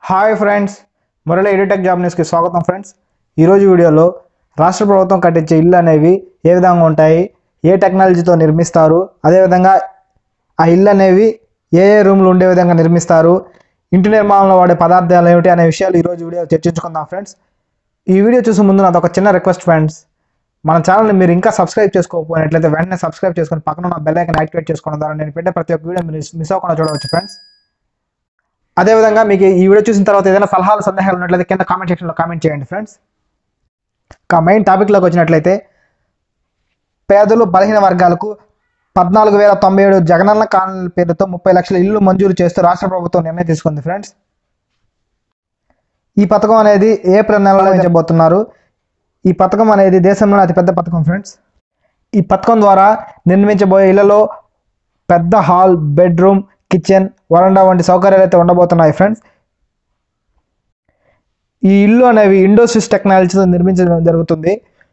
hi friends Murali ఎడిటెక్ job న్యూస్కి స్వాగతం ఫ్రెండ్స్ ఈరోజు వీడియోలో రాష్ట్ర ప్రభుత్వం కట్టించే ఇల్లు అనేవి ఏ విధంగా ఉంటాయి ఏ టెక్నాలజీతో నిర్మిస్తారు అదేవిధంగా ఆ ఇల్లు అనేవి ఏ ఏ రూమ్లు ఉండే విధంగా నిర్మిస్తారు ఇంటి నిర్మాణంలో వాడే పదార్థాలు ఏమిటి అనే విషయాలు ఈరోజు వీడియో చర్చించుకుందాం ఫ్రెండ్స్ ఈ వీడియో చూసే ముందు నాది ఒక చిన్న రిక్వెస్ట్ ఫ్రెండ్స్ మన ఛానల్ని మీరు ఇంకా సబ్స్క్రైబ్ చేసుకోకపోయినట్లయితే వెంటనే సబ్స్క్రైబ్ చేసుకొని పక్కన ఉన్న బెల్ ఐకన్ యాక్టివేట్ చేసుకోవడం ద్వారా నేను పెట్టే ప్రతి ఒక్క వీడియో మీరు మిస్ అవ్వకుండా చూడవచ్చు ఫ్రెండ్స్ అదేవిధంగా మీకు ఈ వీడియో చూసిన తర్వాత ఏదైనా సలహాలు సందేహాలు ఉన్నట్లయితే కింద కామెంట్ సెక్షన్లో కామెంట్ చేయండి ఫ్రెండ్స్ ఇక మెయిన్ టాపిక్లోకి వచ్చినట్లయితే పేదలు బలహీన వర్గాలకు పద్నాలుగు వేల తొంభై ఏడు జగనన్న కాలనీల పేరుతో ముప్పై లక్షల ఇల్లు మంజూరు చేస్తూ రాష్ట్ర ప్రభుత్వం నిర్ణయం తీసుకుంది ఫ్రెండ్స్ ఈ పథకం అనేది ఏప్రిల్ నెలలో ఇచ్చబోతున్నారు ఈ పథకం అనేది దేశంలోనే అతిపెద్ద పథకం ఫ్రెండ్స్ ఈ పథకం ద్వారా నిర్మించబోయే ఇళ్లలో పెద్ద హాల్ బెడ్రూమ్ కిచెన్ వరండా వంటి సౌకర్యాలు అయితే ఉండబోతున్నాయి ఫ్రెండ్స్ ఈ ఇల్లు అనేవి ఇండోసిస్ టెక్నాలజీతో నిర్మించడం జరుగుతుంది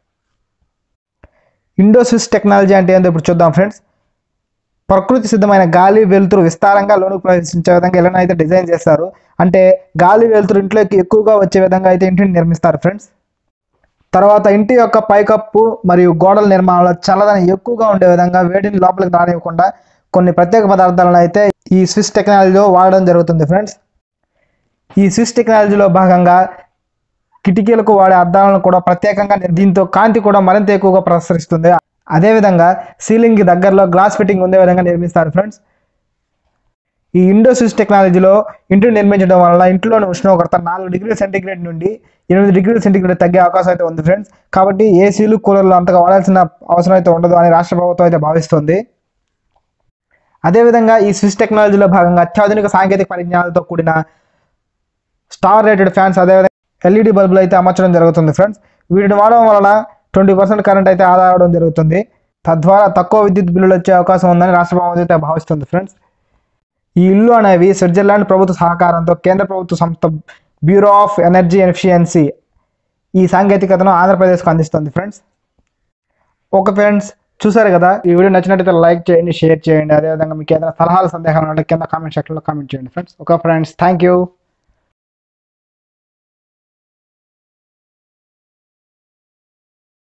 ఇండోసిస్ టెక్నాలజీ అంటే ఏంటో ఇప్పుడు చూద్దాం ఫ్రెండ్స్ ప్రకృతి సిద్ధమైన గాలి వెలుతురు విస్తారంగా లోనికి ప్రవేశించే విధంగా ఇళ్ళని అయితే డిజైన్ చేస్తారు అంటే గాలి వెలుతురు ఇంట్లోకి ఎక్కువగా వచ్చే విధంగా అయితే ఇంటిని నిర్మిస్తారు ఫ్రెండ్స్ తర్వాత ఇంటి యొక్క పైకప్పు మరియు గోడల నిర్మాణంలో చల్లదనం ఎక్కువగా ఉండే విధంగా వేడిని లోపలికి రానివ్వకుండా కొన్ని ప్రత్యేక పదార్థాలను అయితే ఈ స్విస్ టెక్నాలజీలో వాడడం జరుగుతుంది ఫ్రెండ్స్ ఈ స్విస్ టెక్నాలజీలో భాగంగా కిటికీలకు వాడే అద్దాలను కూడా ప్రత్యేకంగా నిర్- దీంతో కాంతి కూడా మరింత ఎక్కువగా ప్రసరిస్తుంది అదేవిధంగా సీలింగ్కి దగ్గరలో గ్లాస్ ఫిట్టింగ్ ఉండే విధంగా నిర్మిస్తారు ఫ్రెండ్స్ ఈ ఇండోసిస్ టెక్నాలజీలో ఇంటిని నిర్మించడం వల్ల ఇంట్లోని ఉష్ణోగ్రత నాలుగు డిగ్రీల సెంటీగ్రేడ్ నుండి ఎనిమిది డిగ్రీల సెంటీగ్రేడ్ తగ్గే అవకాశం అయితే ఉంది ఫ్రెండ్స్ కాబట్టి ఏసీలు కూలర్లు అంతగా వాడాల్సిన అవసరం అయితే ఉండదు అని రాష్ట్ర ప్రభుత్వం అయితే భావిస్తుంది అదేవిధంగా ఈ స్విస్ టెక్నాలజీలో భాగంగా అత్యాధునిక సాంకేతిక పరిజ్ఞానాలతో కూడిన స్టార్ రేటెడ్ ఫ్యాన్స్ అదేవిధంగా ఎల్ఈడి బల్బులు అయితే అమర్చడం జరుగుతుంది ఫ్రెండ్స్ వీటిని వాడడం వలన ట్వంటీ పర్సెంట్ కరెంట్ అయితే ఆదా అవడం జరుగుతుంది తద్వారా తక్కువ విద్యుత్ బిల్లులు వచ్చే అవకాశం ఉందని రాష్ట్ర ప్రభుత్వం అయితే భావిస్తుంది ఫ్రెండ్స్ ఈ ఇల్లు అనేవి స్విట్జర్లాండ్ ప్రభుత్వ సహకారంతో కేంద్ర ప్రభుత్వ సంస్థ బ్యూరో ఆఫ్ ఎనర్జీ ఎఫిషియన్సీ ఈ సాంకేతికతను ఆంధ్రప్రదేశ్కు అందిస్తుంది ఫ్రెండ్స్ ఓకే ఫ్రెండ్స్ చూసారు కదా ఈ వీడియో నచ్చినట్టయితే లైక్ చేయండి షేర్ చేయండి అదేవిధంగా మీకు ఏదైనా సలహాలు సందేహాలు ఉంటే కింద కామెంట్ సెక్షన్లో కామెంట్ చేయండి friends okay friends thank you